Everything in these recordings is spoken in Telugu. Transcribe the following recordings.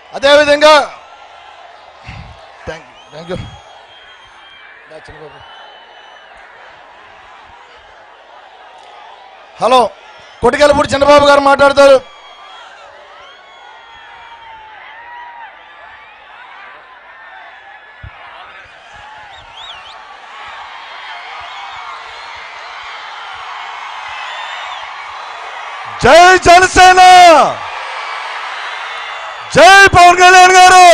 అదేవిధంగా thank you thank you Chinnababu hello Kotikelapudi Chandrababu గారు మాట్లాడతారు జై జనసేన జై పవన్ కళ్యాణ్ గారు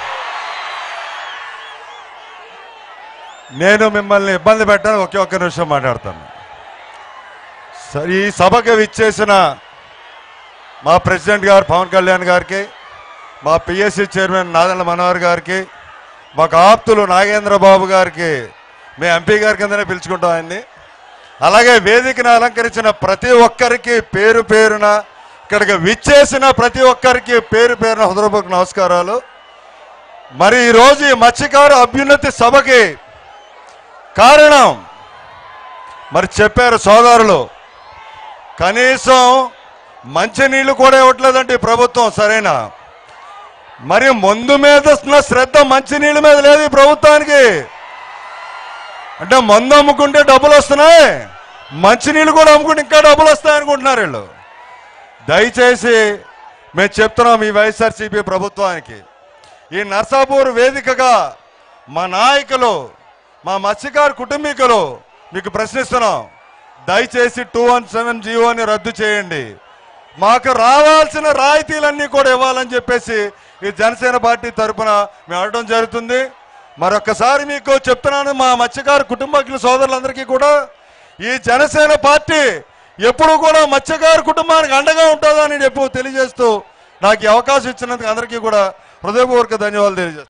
నేను మిమ్మల్ని ఇబ్బంది పెట్టాను ఒకే ఒక్క నిమిషం మాట్లాడతాను సరే ఈ సభకి విచ్చేసిన మా ప్రెసిడెంట్ గారు పవన్ కళ్యాణ్ గారికి మా పిఎస్సి చైర్మన్ నాదెండ్ల మనోహర్ గారికి మాకు ఆప్తులు నాగేంద్ర బాబు గారికి మీ ఎంపీ గారి కిందనే పిలుచుకుంటాం ఆయన్ని అలాగే వేదికను అలంకరించిన ప్రతి ఒక్కరికి పేరు పేరున ఇక్కడికి విచ్చేసిన ప్రతి ఒక్కరికి పేరు పేరున హృదయపూర్వక నమస్కారాలు మరి ఈరోజు ఈ మత్స్యకారు అభ్యున్నతి సభకి కారణం మరి చెప్పారు సోదరులు కనీసం మంచినీళ్ళు కూడా ఇవ్వట్లేదంటే ఈ ప్రభుత్వం సరేనా మరి మందు మీద ఉన్న శ్రద్ధ మంచినీళ్ళ మీద లేదు ఈ ప్రభుత్వానికి అంటే మందు అమ్ముకుంటే డబ్బులు వస్తున్నాయి మంచినీళ్ళు కూడా అమ్ముకుంటే ఇంకా డబ్బులు వస్తాయి అనుకుంటున్నారు వీళ్ళు దయచేసి మేము చెప్తున్నాం ఈ వైఎస్ఆర్సీపీ ప్రభుత్వానికి ఈ నర్సాపూర్ వేదికగా మా నాయకులు మా మత్స్యకారు కుటుంబీకులు మీకు ప్రశ్నిస్తున్నాం దయచేసి టూ వన్ సెవెన్ జీవోని రద్దు చేయండి మాకు రావాల్సిన రాయితీలన్నీ కూడా ఇవ్వాలని చెప్పేసి ఈ జనసేన పార్టీ తరపున మేము అడగడం జరుగుతుంది మరొకసారి మీకు చెప్తున్నాను మా మత్స్యకారు కుటుంబీకుల సోదరులందరికీ కూడా ఈ జనసేన పార్టీ ఎప్పుడు కూడా మత్స్యకారు కుటుంబానికి అండగా ఉంటుందని ఎప్పుడు తెలియజేస్తూ నాకు ఈ అవకాశం ఇచ్చినందుకు అందరికీ కూడా హృదయపూర్వక ధన్యవాదాలు తెలియజేస్తాను